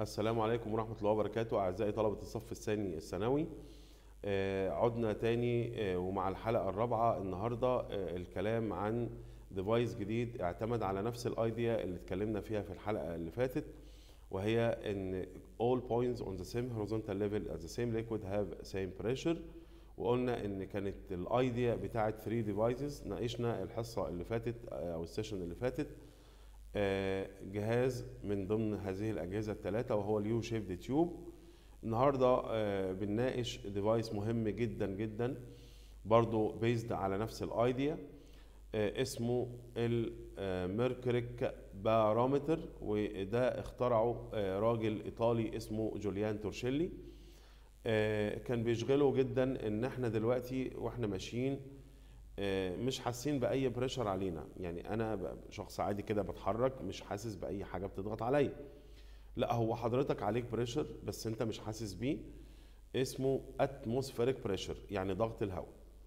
السلام عليكم ورحمة الله وبركاته أعزائي طلبة الصف الثاني الثانوي آه، عدنا تاني آه، ومع الحلقة الرابعة النهاردة آه، الكلام عن ديفايس جديد اعتمد على نفس الايديا اللي اتكلمنا فيها في الحلقة اللي فاتت وهي ان all points on the same horizontal level at the same liquid have same pressure وقلنا ان كانت الايديا بتاعت 3 ديفايسز ناقشنا الحصة اللي فاتت آه، او السيشن اللي فاتت آه، جهاز من ضمن هذه الاجهزه الثلاثه وهو اليو شيفد تيوب النهارده آه، بنناقش ديفايس مهم جدا جدا برضو بيزد على نفس الايديا آه، اسمه الميركوريك بارومتر وده اخترعه آه، راجل ايطالي اسمه جوليان تورشيلي آه، كان بيشغله جدا ان احنا دلوقتي واحنا ماشيين آه، مش حاسين باي بريشر علينا يعني انا ب- شخص عادي كده بتحرك مش حاسس باي حاجه بتضغط عليا لا هو حضرتك عليك بريشر بس انت مش حاسس بيه اسمه اتموسفيريك بريشر يعني ضغط الهواء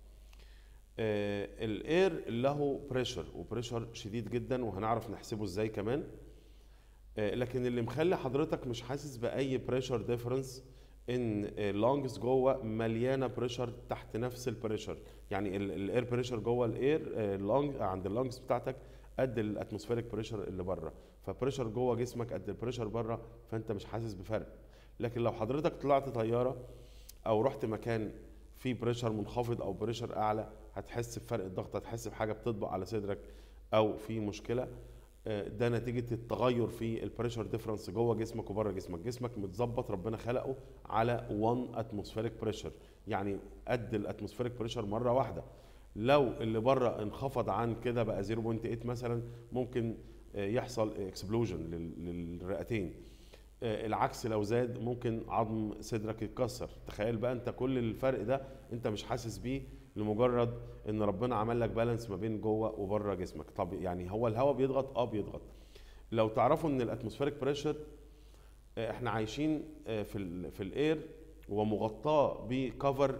الاير له بريشر وبريشر شديد جدا وهنعرف نحسبه ازاي كمان آه، لكن اللي مخلي حضرتك مش حاسس باي بريشر ديفرنس ان اللونجز جوه مليانه بريشر تحت نفس البريشر يعني الاير بريشر جوه الاير اللونج عند اللونجز بتاعتك قد الاتموسفيريك بريشر اللي بره فبريشر جوه جسمك قد البريشر بره فانت مش حاسس بفرق لكن لو حضرتك طلعت طياره او رحت مكان فيه بريشر منخفض او بريشر اعلى هتحس بفرق الضغط هتحس بحاجه بتطبق على صدرك او في مشكله آه، ده نتيجه التغير في البريشر ديفرنس جوه جسمك وبره جسمك جسمك متظبط ربنا خلقه على 1 اتموسفيريك بريشر يعني قد الاتموسفيريك بريشر مره واحده لو اللي بره انخفض عن كده بقى 0.8 مثلا ممكن آه، يحصل اكسبلوجن للرئتين آه، العكس لو زاد ممكن عظم صدرك يتكسر تخيل بقى انت كل الفرق ده انت مش حاسس بيه لمجرد ان ربنا عمل لك بالانس ما بين جوه وبره جسمك طب يعني هو الهواء بيضغط اه بيضغط لو تعرفوا ان الاتموسفيريك بريشر احنا عايشين آه، في ال في الاير ومغطاه بكفر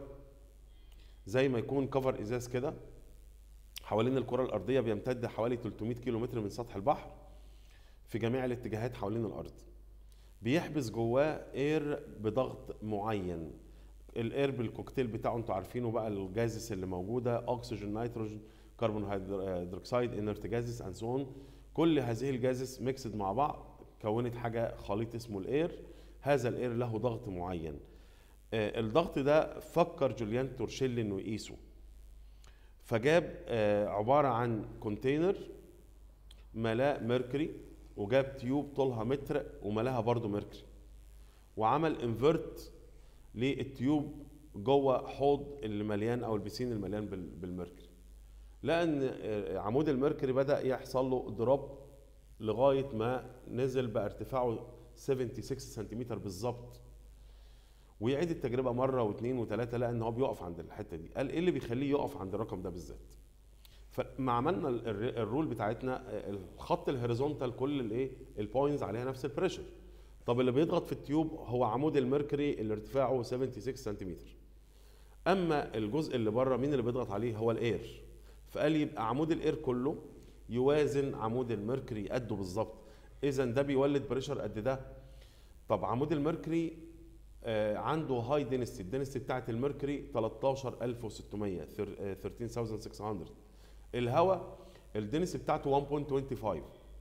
زي ما يكون كفر ازاز كده حوالين الكره الارضيه بيمتد حوالي 300 كيلو متر من سطح البحر في جميع الاتجاهات حوالين الارض بيحبس جواه اير بضغط معين الاير بالكوكتيل بتاعه انتوا عارفينه بقى الجازس اللي موجوده اكسجين نيتروجين كربون هيدروكسيد انرت جازس اند سون كل هذه الجازس ميكسد مع بعض كونت حاجه خليط اسمه الاير هذا الاير له ضغط معين آه، الضغط ده فكر جوليان تورشيلي انه يقيسه فجاب آه، عباره عن كونتينر ملاه ميركوري وجاب تيوب طولها متر وملاها برضو ميركوري وعمل انفرت للتيوب جوه حوض اللي مليان او البسين المليان بال- بالميركوري لان آه، عمود الميركوري بدا يحصل له دروب لغايه ما نزل بقى ارتفاعه 76 سنتيمتر بالظبط ويعيد التجربه مره واثنين وثلاثه لقى ان هو بيقف عند الحته دي قال ايه اللي بيخليه يقف عند الرقم ده بالذات فما عملنا ال- الر- الرول بتاعتنا آه، الخط الهوريزونتال كل الايه البوينتس عليها نفس البريشر طب اللي بيضغط في التيوب هو عمود الميركوري اللي ارتفاعه 76 سنتيمتر اما الجزء اللي بره مين اللي بيضغط عليه هو الاير فقال يبقى عمود الاير كله يوازن عمود الميركوري قده بالظبط اذا ده بيولد بريشر قد ده طب عمود الميركوري آه، عنده هاي دينستي الدينستي بتاعت الميركوري 13600 ثر- آه، 13600 الهواء الدينستي بتاعته 1.25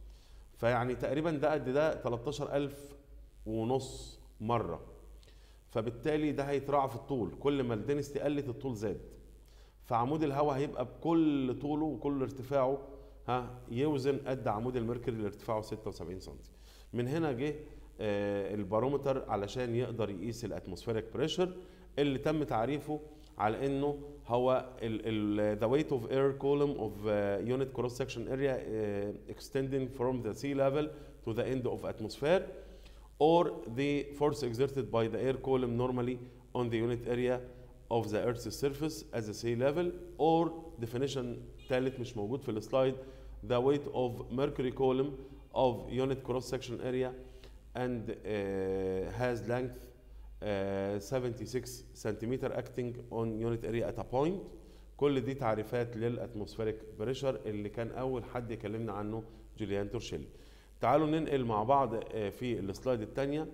فيعني تقريبا ده قد ده 13000 ونص مره فبالتالي ده هيتراعى في الطول كل ما الدنستي قلت الطول زاد فعمود الهواء هيبقى بكل طوله وكل ارتفاعه ها يوزن قد عمود الميركوري اللي ارتفاعه 76 سم من هنا جه آه، البارومتر علشان يقدر يقيس الاتموسفيريك بريشر اللي تم تعريفه على انه هو ال the weight of air column of uh, unit cross section area uh, extending from the sea level to the end of atmosphere or the force exerted by the air column normally on the unit area of the earth's surface at the sea level or definition ثالث مش موجود في السلايد the weight of mercury column of unit cross section area and uh, has length uh, 76 centimeter acting on unit area at a point كل دي تعريفات للاتموسفيريك بريشر اللي كان اول حد يكلمنا عنه جوليان تورشيلي تعالوا ننقل مع بعض آه، في السلايد الثانيه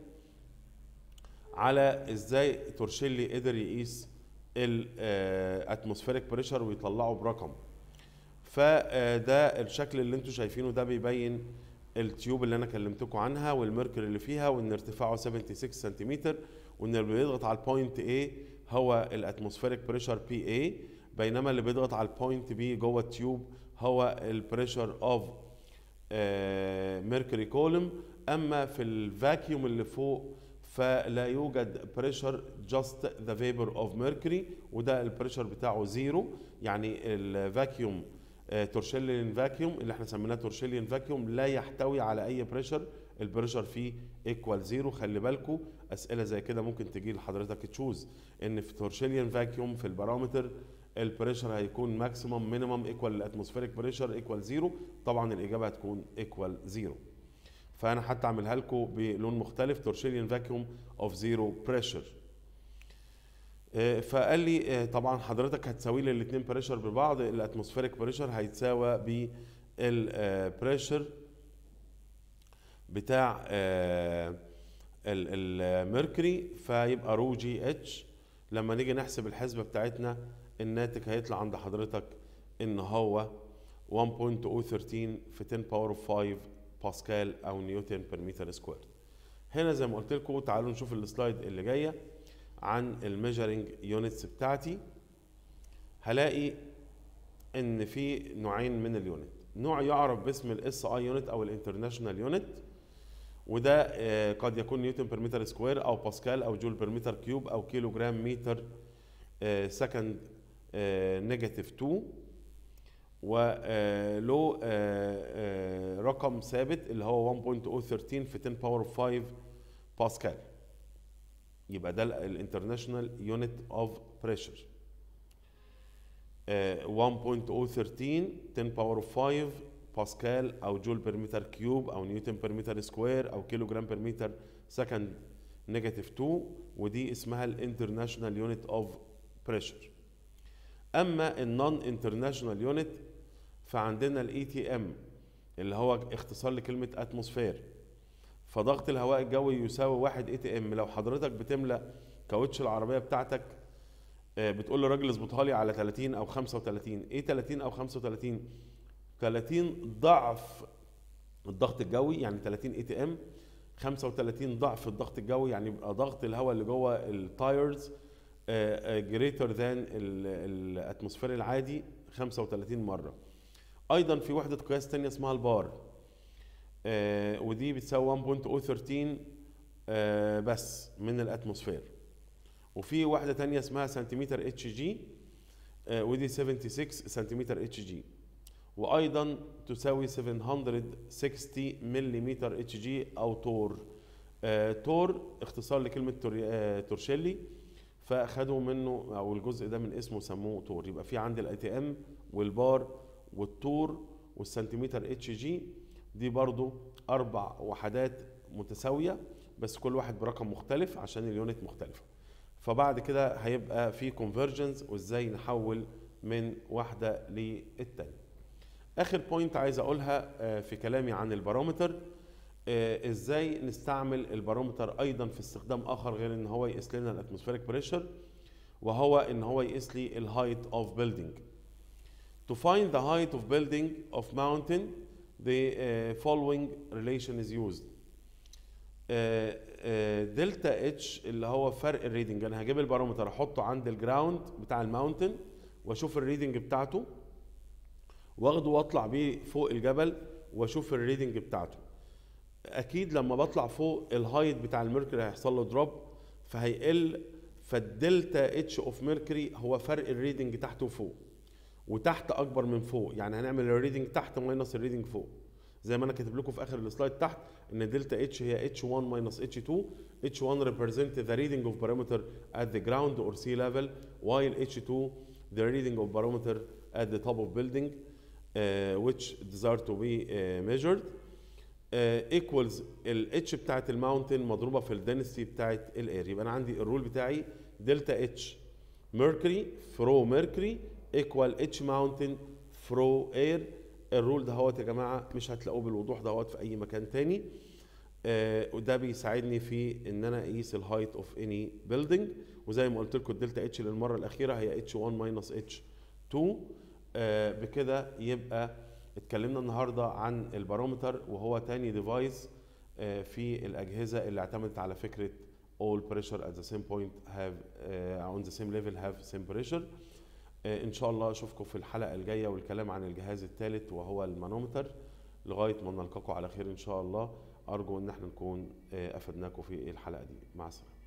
على ازاي تورشيلي قدر يقيس الاتموسفيريك بريشر ويطلعه برقم فده الشكل اللي انتم شايفينه ده بيبين التيوب اللي انا كلمتكم عنها والميركوري اللي فيها وان ارتفاعه 76 سنتيمتر وان اللي بيضغط على البوينت A هو الاتموسفيريك بريشر بي اي بينما اللي بيضغط على البوينت بي جوه التيوب هو البريشر اوف ميركوري كولوم اما في الفاكيوم اللي فوق فلا يوجد بريشر جاست ذا فيبر اوف ميركوري وده البريشر بتاعه زيرو يعني الفاكيوم تورشيليان فاكيوم اللي احنا سميناه تورشيليان فاكيوم لا يحتوي على اي بريشر البريشر فيه ايكوال زيرو خلي بالكم اسئله زي كده ممكن تجي لحضرتك تشوز ان في تورشيليان فاكيوم في البارامتر البريشر هيكون ماكسيمم مينيمم ايكوال الاتموسفيريك بريشر ايكوال زيرو طبعا الاجابه هتكون ايكوال زيرو فانا حتى اعملها لكم بلون مختلف تورشيليان فاكيوم اوف زيرو بريشر فقال لي آه، طبعا حضرتك هتساوي لي الاثنين بريشر ببعض الاتموسفيريك بريشر هيتساوى بالبريشر بتاع آه، الميركوري فيبقى رو جي اتش لما نيجي نحسب الحسبه بتاعتنا الناتج هيطلع عند حضرتك ان هو 1.013 في 10 باور اوف 5 باسكال او نيوتن بير متر سكوير هنا زي ما قلت لكم تعالوا نشوف السلايد اللي جايه عن الميجرنج يونتس بتاعتي هلاقي ان في نوعين من اليونت نوع يعرف باسم الاس اي يونت او الانترناشونال يونت وده آه، قد يكون نيوتن بير متر سكوير او باسكال او جول بير متر كيوب او كيلو جرام متر سكند نيجاتيف 2 وله رقم ثابت اللي هو 1.013 في 10 باور 5 باسكال يبقى ده الانترناشونال يونت اوف بريشر 1.013 10 باور 5 باسكال او جول بير متر كيوب او نيوتن بير متر سكوير او كيلو جرام بير متر سكند نيجاتيف 2 ودي اسمها الانترناشونال يونت اوف بريشر اما النون انترناشونال يونت فعندنا الاي تي ام اللي هو اختصار لكلمه اتموسفير فضغط الهواء الجوي يساوي 1 اي تي ام لو حضرتك بتملى كاوتش العربيه بتاعتك آه، بتقول للراجل اظبطها لي على 30 او 35 ايه 30 او 35 30 ضعف الضغط الجوي يعني 30 اي تي ام 35 ضعف الضغط الجوي يعني يبقى ضغط الهواء اللي جوه التايرز جريتر ذان الاتموسفير العادي 35 مره ايضا في وحده قياس ثانيه اسمها البار آه، ودي بتساوي 1.013 آه، بس من الاتموسفير وفي واحده ثانيه اسمها سنتيمتر اتش جي ودي 76 سنتيمتر اتش جي وايضا تساوي 760 ملم اتش جي او تور آه، تور اختصار لكلمه تور- آه، تورشيلي فاخدوا منه او الجزء ده من اسمه سموه تور يبقى في عندي الاي تي ام والبار والتور والسنتيمتر اتش جي دي برضو اربع وحدات متساويه بس كل واحد برقم مختلف عشان اليونت مختلفه فبعد كده هيبقى في كونفرجنس وازاي نحول من واحده للتانيه اخر بوينت عايز اقولها آه، في كلامي عن البارومتر آه، ازاي نستعمل البارومتر ايضا في استخدام اخر غير ان هو يقيس لنا الاتموسفيريك بريشر وهو ان هو يقيس لي الهايت اوف بيلدينج To find the height of building of mountain the uh, following relation is used دلتا اتش اللي هو فرق الريدنج انا هجيب البارومتر احطه عند الجراوند بتاع الماونتن واشوف الريدنج بتاعته واخده واطلع بيه فوق الجبل واشوف الريدنج بتاعته اكيد لما بطلع فوق الهايت بتاع الميركوري هيحصل له دروب فهيقل فالدلتا اتش اوف ميركوري هو فرق الريدنج تحت وفوق وتحت اكبر من فوق يعني هنعمل الريدنج تحت ماينس الريدنج فوق زي ما انا كاتب لكم في اخر السلايد تحت ان دلتا اتش هي اتش 1 ماينس اتش 2 اتش 1 represent the reading of barometer at the ground or sea level while h2 the reading of barometer at the top of building uh, which desire to be uh, measured uh, equals ال H بتاعت الماونتن مضروبه في الدنسيتي بتاعت الاير يبقى انا عندي الرول بتاعي دلتا اتش ميركوري فرو ميركوري equal H mountain فرو اير الرول دهوت يا جماعه مش هتلاقوه بالوضوح دهوت في اي مكان تاني آه، وده بيساعدني في ان انا اقيس الهايت اوف اني بيلدينج وزي ما قلت لكم الدلتا اتش للمره الاخيره هي اتش 1 ماينس اتش 2 آه، بكده يبقى اتكلمنا النهارده عن البارومتر وهو تاني ديفايس في الاجهزه اللي اعتمدت على فكره all pressure at the same point have uh, on the same level have same pressure آه، ان شاء الله اشوفكم في الحلقه الجايه والكلام عن الجهاز الثالث وهو المانومتر لغايه ما نلقاكم على خير ان شاء الله ارجو ان احنا نكون آه، افدناكم في الحلقه دي مع السلامه